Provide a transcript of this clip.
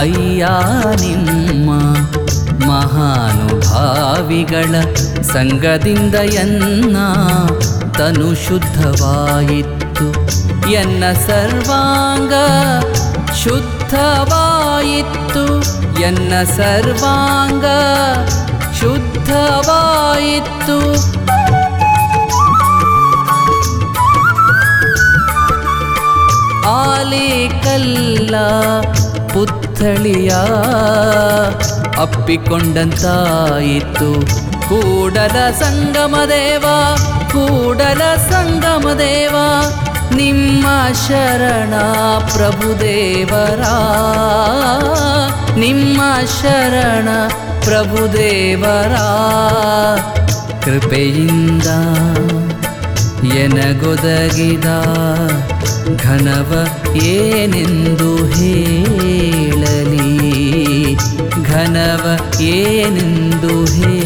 ಅಯ್ಯ ನಿಮ್ಮ ಮಹಾನುಭಾವಿಗಳ ಸಂಗದಿಂದ ಎನ್ನ ತನು ಶುದ್ಧವಾಯಿತು ಎನ್ನ ಸರ್ವಾಂಗ ಶುದ್ಧವಾಯಿತು ಎನ್ನ ಸರ್ವಾಂಗ ಶುದ್ಧವಾಯಿತು ಆಲಿಕಲ್ಲ ಪುತ್ಥಳಿಯ ಅಪ್ಪಿಕೊಂಡಂತಾಯಿತು ಕೂಡಲ ಸಂಗಮದೇವ ಕೂಡಲ ಸಂಗಮದೇವ ನಿಮ್ಮ ಶರಣ ಪ್ರಭುದೇವರ ನಿಮ್ಮ ಶರಣ ಪ್ರಭುದೇವರ ಕೃಪೆಯಿಂದ ಎನಗೊದಗಿದ ಘನವ ಏನೆಂದು ಹೇಳಲಿ ಘನವ ಏನೆಂದು ಹೇಳಲಿ